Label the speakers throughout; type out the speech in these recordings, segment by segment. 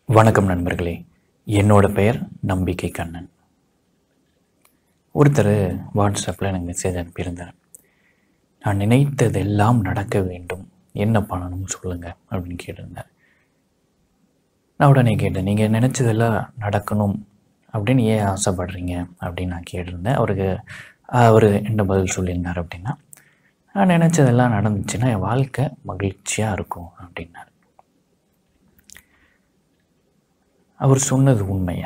Speaker 1: வணக்கம் நண்பர்களே என்னோட பெயர் நம்பிக்கை கண்ணன் ஒருத்தர் வாட்ஸ்அப்பில் எனக்கு மெசேஜ் அனுப்பியிருந்தார் நான் நினைத்ததெல்லாம் நடக்க வேண்டும் என்ன பண்ணணும்னு சொல்லுங்கள் அப்படின்னு கேட்டிருந்தார் நான் உடனே கேட்டேன் நீங்கள் நினச்சதெல்லாம் நடக்கணும் அப்படின்னு ஏன் ஆசைப்படுறீங்க அப்படின்னு நான் கேட்டிருந்தேன் அவருக்கு அவர் என்ன பதில் சொல்லியிருந்தார் அப்படின்னா நான் நினச்சதெல்லாம் நடந்துச்சுன்னா என் வாழ்க்கை மகிழ்ச்சியாக இருக்கும் அப்படின்னார் அவர் சொன்னது உண்மையா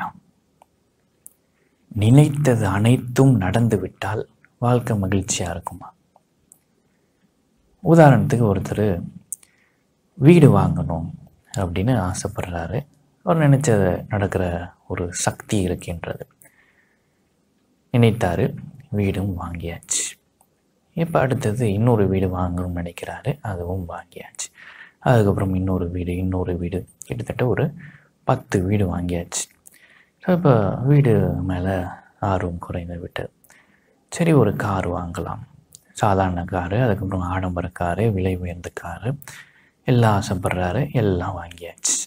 Speaker 1: நினைத்தது அனைத்தும் நடந்து விட்டால் வாழ்க்கை மகிழ்ச்சியாக இருக்குமா உதாரணத்துக்கு ஒருத்தர் வீடு வாங்கணும் அப்படின்னு ஆசைப்படுறாரு அவர் நினைச்சது நடக்கிற ஒரு சக்தி இருக்கின்றது நினைத்தாரு வீடும் வாங்கியாச்சு இப்போ அடுத்தது இன்னொரு வீடு வாங்கணும்னு நினைக்கிறாரு அதுவும் வாங்கியாச்சு அதுக்கப்புறம் இன்னொரு வீடு இன்னொரு வீடு கிட்டத்தட்ட ஒரு பத்து வீடு வாங்கியாச்சு ஸோ இப்போ வீடு மேலே ஆர்வம் குறைந்து விட்டது சரி ஒரு கார் வாங்கலாம் சாதாரண காரு அதுக்கப்புறம் ஆடம்பர காரு விலை உயர்ந்த காரு எல்லாம் ஆசைப்படுறாரு எல்லாம் வாங்கியாச்சு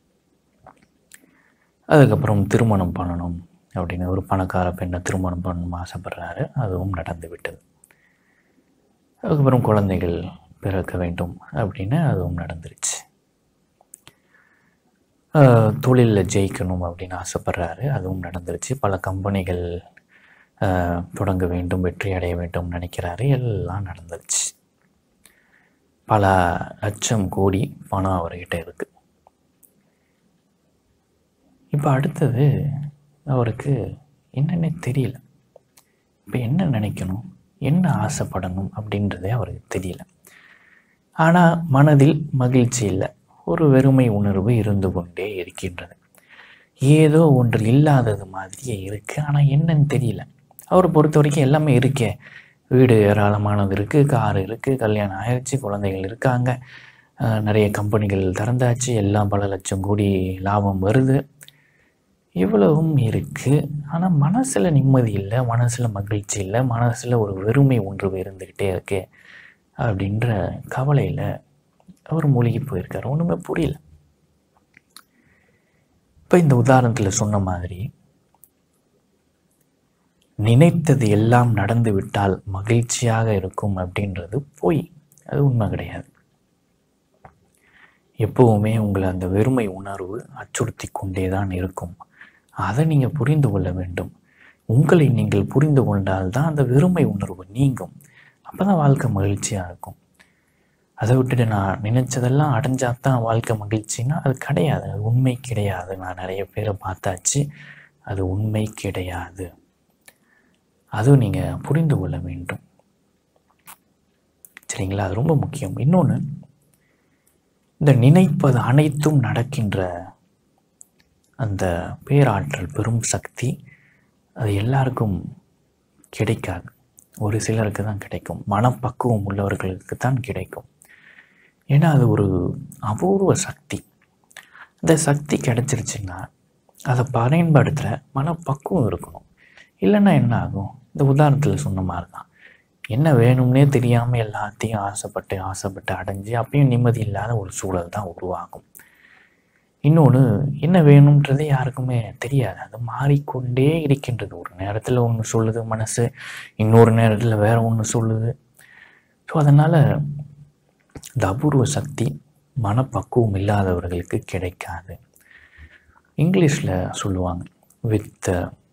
Speaker 1: அதுக்கப்புறம் திருமணம் பண்ணணும் அப்படின்னு ஒரு பணக்கார பெண்ணை திருமணம் பண்ணணும் ஆசைப்படுறாரு அதுவும் நடந்து விட்டது அதுக்கப்புறம் குழந்தைகள் பிறக்க வேண்டும் அப்படின்னு அதுவும் நடந்துருச்சு தொழிலில் ஜெயிக்கணும் அப்படின்னு ஆசைப்படுறாரு அதுவும் நடந்துருச்சு பல கம்பெனிகள் ஆஹ், தொடங்க வேண்டும் வெற்றி அடைய வேண்டும் நினைக்கிறாரு எல்லாம் நடந்துருச்சு பல லட்சம் கோடி பணம் அவர்கிட்ட இருக்கு இப்போ அடுத்தது அவருக்கு என்னன்னே தெரியல இப்போ என்ன நினைக்கணும் என்ன ஆசைப்படணும் அப்படின்றதே அவருக்கு தெரியல ஆனால் மனதில் மகிழ்ச்சி இல்லை ஒரு வெறுமை உணர்வு இருந்து கொண்டே இருக்கின்றது ஏதோ ஒன்று இல்லாதது மாதிரியே இருக்குது ஆனால் என்னன்னு தெரியல அவரை பொறுத்த வரைக்கும் எல்லாமே இருக்கே வீடு ஏராளமானது இருக்குது கார் இருக்குது கல்யாணம் ஆயிடுச்சு குழந்தைகள் இருக்காங்க அஹ் நிறைய கம்பெனிகள் திறந்தாச்சு எல்லாம் பல லட்சம் கோடி லாபம் வருது இவ்வளவும் இருக்குது ஆனால் மனசில் நிம்மதி இல்லை மனசில் மகிழ்ச்சி இல்லை மனசில் ஒரு வெறுமை ஒன்று இருந்துக்கிட்டே இருக்கு அப்படின்ற கவலையில் அவர் மூழ்கி போயிருக்காரு ஒன்றுமே புரியல இப்போ இந்த உதாரணத்தில் சொன்ன மாதிரி நினைத்தது எல்லாம் நடந்து விட்டால் மகிழ்ச்சியாக இருக்கும் அப்படின்றது பொய் அது உண்மை கிடையாது எப்பவுமே உங்களை அந்த வெறுமை உணர்வு அச்சுறுத்தி கொண்டே தான் இருக்கும் அதை நீங்கள் புரிந்து கொள்ள வேண்டும் உங்களை நீங்கள் புரிந்து கொண்டால் தான் அந்த வெறுமை உணர்வு நீங்கும் அப்போ தான் வாழ்க்கை மகிழ்ச்சியாக இருக்கும் அதை விட்டுட்டு நான் நினைச்சதெல்லாம் அடைஞ்சா தான் வாழ்க்கை மகிழ்ச்சின்னா அது கிடையாது அது உண்மை கிடையாது நான் நிறைய பேரை பார்த்தாச்சு அது உண்மை கிடையாது அதுவும் நீங்கள் புரிந்து கொள்ள வேண்டும் சரிங்களா அது ரொம்ப முக்கியம் இன்னொன்று இந்த நினைப்பது அனைத்தும் நடக்கின்ற அந்த பேராற்றல் பெரும் சக்தி அது எல்லாருக்கும் கிடைக்காது ஒரு சிலருக்கு தான் கிடைக்கும் மனப்பக்குவம் உள்ளவர்களுக்கு தான் கிடைக்கும் ஏன்னா அது ஒரு அபூர்வ சக்தி அந்த சக்தி கிடைச்சிருச்சுன்னா அதை பயன்படுத்துகிற மனப்பக்குவம் இருக்கணும் இல்லைன்னா என்ன ஆகும் இந்த உதாரணத்தில் சொன்ன மாதிரி தான் என்ன வேணும்னே தெரியாமல் எல்லாத்தையும் ஆசைப்பட்டு ஆசைப்பட்டு அடைஞ்சு அப்பயும் நிம்மதி இல்லாத ஒரு சூழல் தான் உருவாகும் இன்னொன்று என்ன வேணுன்றதே யாருக்குமே தெரியாது அது மாறிக்கொண்டே இருக்கின்றது ஒரு நேரத்தில் ஒன்று சொல்லுது மனசு இன்னொரு நேரத்தில் வேற ஒன்று சொல்லுது ஸோ அதனால் இந்த அபூர்வ சக்தி மனப்பக்குவம் இல்லாதவர்களுக்கு கிடைக்காது இங்கிலீஷில் சொல்லுவாங்க with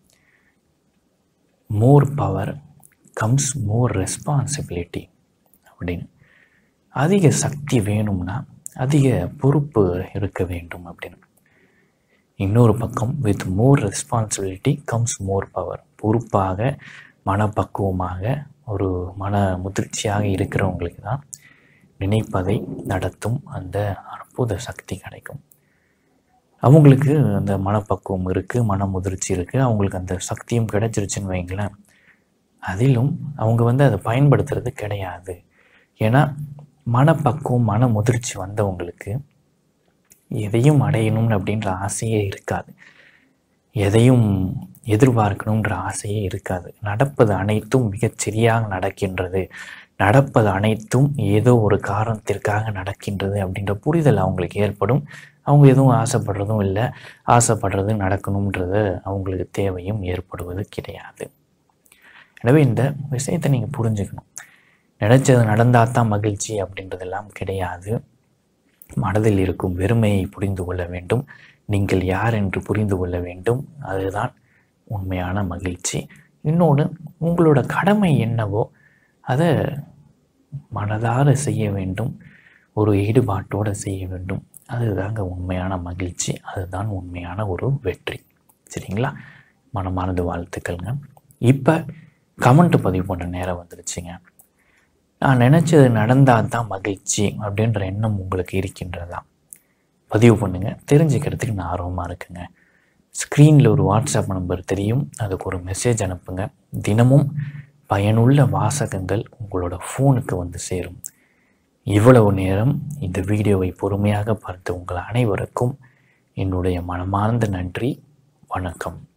Speaker 1: more power comes more responsibility அப்படின்னு அதிக சக்தி வேணும்னா அதிக பொறுப்பு இருக்க வேண்டும் அப்படின்னு இன்னொரு பக்கம் with more responsibility comes more power பொறுப்பாக மனப்பக்குவமாக ஒரு மன முதிர்ச்சியாக இருக்கிறவங்களுக்கு தான் நினைப்பதை நடத்தும் அந்த அற்புத சக்தி கிடைக்கும் அவங்களுக்கு அந்த மனப்பக்குவம் இருக்குது மன முதிர்ச்சி இருக்குது அவங்களுக்கு அந்த சக்தியும் கிடைச்சிருச்சுன்னு வைங்களேன் அதிலும் அவங்க வந்து அதை பயன்படுத்துறது கிடையாது ஏன்னா மனப்பக்குவம் மன முதிர்ச்சி வந்தவங்களுக்கு எதையும் அடையணும் அப்படின்ற ஆசையே இருக்காது எதையும் எதிர்பார்க்கணுன்ற ஆசையே இருக்காது நடப்பது அனைத்தும் மிகச் சரியாக நடக்கின்றது நடப்பது அனைத்தும் ஏதோ ஒரு காரணத்திற்காக நடக்கின்றது அப்படின்ற புரிதல் அவங்களுக்கு ஏற்படும் அவங்க எதுவும் ஆசைப்படுறதும் இல்லை ஆசைப்படுறது நடக்கணுன்றது அவங்களுக்கு தேவையும் ஏற்படுவது கிடையாது எனவே இந்த விஷயத்தை நீங்கள் புரிஞ்சுக்கணும் நினச்சது நடந்தால் தான் மகிழ்ச்சி அப்படின்றதெல்லாம் கிடையாது மனதில் இருக்கும் வெறுமையை புரிந்து கொள்ள வேண்டும் நீங்கள் யார் என்று புரிந்து கொள்ள வேண்டும் அதுதான் உண்மையான மகிழ்ச்சி இன்னொன்று உங்களோட கடமை என்னவோ அதை மனதார செய்ய வேண்டும் ஒரு ஈடுபாட்டோடு செய்ய வேண்டும் அதுதாங்க உண்மையான மகிழ்ச்சி அதுதான் உண்மையான ஒரு வெற்றி சரிங்களா மனமானது வாழ்த்துக்கள்ங்க இப்போ கமெண்ட் பதிவு பண்ணுற நேரம் வந்துருச்சுங்க நான் நினச்சது நடந்தால் தான் மகிழ்ச்சி அப்படின்ற எண்ணம் உங்களுக்கு இருக்கின்றதா பதிவு பண்ணுங்கள் தெரிஞ்சுக்கிறதுக்கு நான் ஆர்வமாக இருக்குங்க ஸ்க்ரீனில் ஒரு வாட்ஸ்அப் நம்பர் தெரியும் அதுக்கு ஒரு மெசேஜ் அனுப்புங்க தினமும் பயனுள்ள வாசகங்கள் உங்களோட ஃபோனுக்கு வந்து சேரும் இவ்வளவு நேரம் இந்த வீடியோவை பொறுமையாக பார்த்த உங்கள் அனைவருக்கும் என்னுடைய மனமார்ந்த நன்றி வணக்கம்